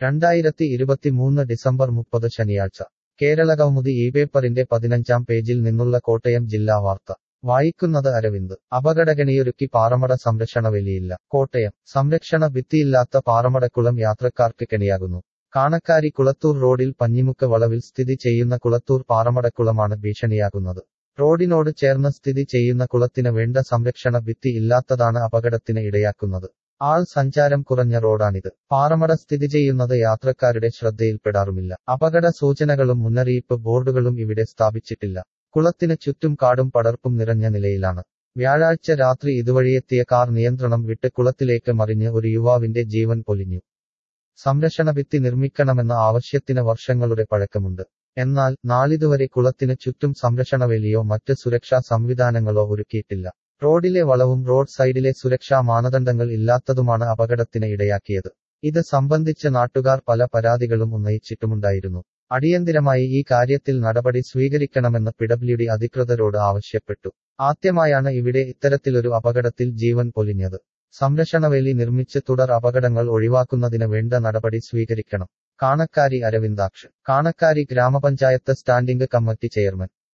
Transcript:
രണ്ടായിരത്തി ഇരുപത്തിമൂന്ന് ഡിസംബർ മുപ്പത് ശനിയാഴ്ച കേരളകൗമുദി ഈ പേപ്പറിന്റെ പതിനഞ്ചാം പേജിൽ നിന്നുള്ള കോട്ടയം ജില്ലാ വാർത്ത വായിക്കുന്നത് അരവിന്ദ് അപകടകണിയൊരുക്കി പാറമട സംരക്ഷണ വേലിയില്ല കോട്ടയം സംരക്ഷണ ഭിത്തിയില്ലാത്ത പാറമടക്കുളം യാത്രക്കാർക്ക് കെണിയാകുന്നു കാണക്കാരി കുളത്തൂർ റോഡിൽ പഞ്ഞിമുക്ക് വളവിൽ സ്ഥിതി ചെയ്യുന്ന കുളത്തൂർ പാറമടക്കുളമാണ് ഭീഷണിയാകുന്നത് റോഡിനോട് ചേർന്ന് സ്ഥിതി ചെയ്യുന്ന കുളത്തിന് വേണ്ട സംരക്ഷണ ഭിത്തി ഇല്ലാത്തതാണ് അപകടത്തിന് ഇടയാക്കുന്നത് ആൾ സഞ്ചാരം കുറഞ്ഞ റോഡാണിത് പാറമട സ്ഥിതി ചെയ്യുന്നത് യാത്രക്കാരുടെ ശ്രദ്ധയിൽപ്പെടാറുമില്ല അപകട സൂചനകളും മുന്നറിയിപ്പ് ബോർഡുകളും ഇവിടെ സ്ഥാപിച്ചിട്ടില്ല കുളത്തിന് ചുറ്റും കാടും പടർപ്പും നിറഞ്ഞ നിലയിലാണ് വ്യാഴാഴ്ച രാത്രി ഇതുവഴിയെത്തിയ കാർ നിയന്ത്രണം വിട്ട് കുളത്തിലേക്ക് മറിഞ്ഞ് ഒരു യുവാവിന്റെ ജീവൻ പൊലിഞ്ഞു സംരക്ഷണ ഭിത്തി നിർമ്മിക്കണമെന്ന ആവശ്യത്തിന് വർഷങ്ങളുടെ പഴക്കമുണ്ട് എന്നാൽ നാളിതുവരെ കുളത്തിന് ചുറ്റും സംരക്ഷണവേലിയോ മറ്റ് സുരക്ഷാ സംവിധാനങ്ങളോ ഒരുക്കിയിട്ടില്ല റോഡിലെ വളവും റോഡ് സൈഡിലെ സുരക്ഷാ മാനദണ്ഡങ്ങൾ ഇല്ലാത്തതുമാണ് അപകടത്തിന് ഇടയാക്കിയത് ഇത് സംബന്ധിച്ച് നാട്ടുകാർ പല പരാതികളും ഉന്നയിച്ചിട്ടുമുണ്ടായിരുന്നു അടിയന്തിരമായി ഈ കാര്യത്തിൽ നടപടി സ്വീകരിക്കണമെന്ന് പിഡബ്ല്യുഡി അധികൃതരോട് ആവശ്യപ്പെട്ടു ആദ്യമായാണ് ഇവിടെ ഇത്തരത്തിലൊരു അപകടത്തിൽ ജീവൻ പൊലിഞ്ഞത് സംരക്ഷണവേലി നിർമ്മിച്ച് തുടർ അപകടങ്ങൾ ഒഴിവാക്കുന്നതിന് വേണ്ട നടപടി സ്വീകരിക്കണം കാണക്കാരി അരവിന്ദാക്ഷൻ കാണക്കാരി ഗ്രാമപഞ്ചായത്ത് സ്റ്റാൻഡിംഗ് കമ്മിറ്റി ചെയർമാൻ